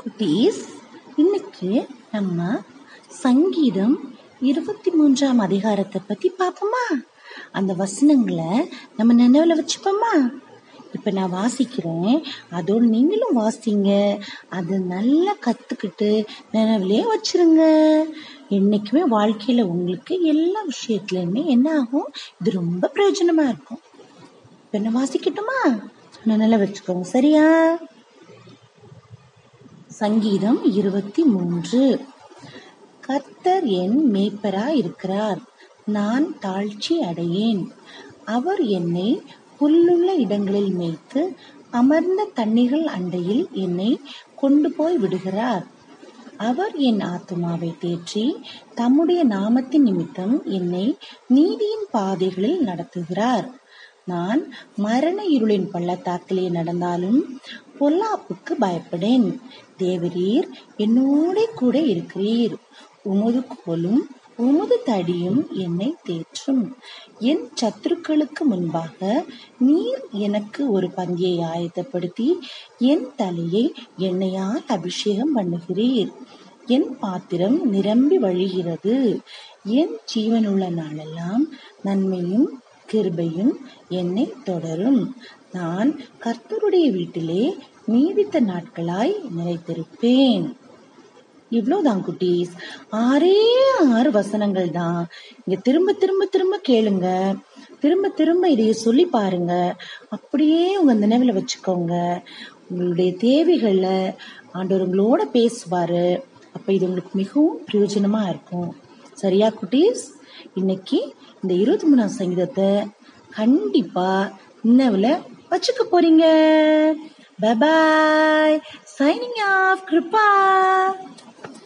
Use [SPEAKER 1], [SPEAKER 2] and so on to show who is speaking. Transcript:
[SPEAKER 1] குட்டீஸ் இன்னைக்கு நம்ம சங்கீதம் இருபத்தி மூன்றாம் அதிகாரத்தை பத்தி பார்ப்போமா அந்த வசனங்களை நம்ம நினைவுல வச்சுப்போமா இப்ப நான் வாசிக்கிறேன் அதோடு நீங்களும் வாசிங்க அது நல்லா கத்துக்கிட்டு நினைவுலயே வச்சிருங்க என்னைக்குமே வாழ்க்கையில உங்களுக்கு எல்லா விஷயத்துலயுமே என்ன ஆகும் இது ரொம்ப பிரயோஜனமா இருக்கும் இப்ப நான் வாசிக்கட்டுமா நினைவுல வச்சுக்கோங்க சரியா சங்கீதம் இருபத்தி மூன்று கர்த்தர் என் மேய்ப்பரா இருக்கிறார் நான் தாழ்ச்சி அடையேன் அவர் என்னை புல்லுள்ள இடங்களில் மேய்த்து அமர்ந்த தண்ணீர்கள் அண்டையில் என்னை கொண்டு போய் விடுகிறார் அவர் என் ஆத்துமாவை தேற்றி தம்முடைய நாமத்தின் நிமித்தம் என்னை நீதியின் பாதைகளில் நடத்துகிறார் நான் மரண இருளின் பள்ளத்தாக்கிலே நடந்தாலும் பொல்லாப்புக்கு பயப்படேன் தேவரீர் என்னோட கூட இருக்கிறீர் உமது கோலும் உமது தடியும் என்னை தேற்றும் என் சத்துருக்களுக்கு முன்பாக நீர் எனக்கு ஒரு பந்தியை ஆயத்தப்படுத்தி என் தலையை எண்ணெயால் அபிஷேகம் பண்ணுகிறீர் என் பாத்திரம் நிரம்பி வழிகிறது என் ஜீவனுள்ள நாளெல்லாம் நன்மையும் கிருபையும் என்னை தொடரும் நான் கர்த்தருடைய வீட்டிலே நீடித்த நாட்களாய் நிலைத்திருப்பேன் இவ்வளவுதான் குட்டீஸ் ஆறே ஆறு வசனங்கள் தான் இங்க திரும்ப திரும்ப திரும்ப கேளுங்க திரும்ப திரும்ப இதைய சொல்லி பாருங்க அப்படியே உங்க நினைவுல வச்சுக்கோங்க உங்களுடைய தேவைகள்ல ஆண்டவர் உங்களோட பேசுவாரு அப்ப இது உங்களுக்கு மிகவும் பிரயோஜனமா இருக்கும் சரியா குட்டீஸ் இன்னைக்கு இந்த இருபத்தி மூணாம் சங்கீதத்தை கண்டிப்பா நினைவுல வச்சுக்க போறீங்க பபாய் சைனிங் ஆஃப் கிருப்பா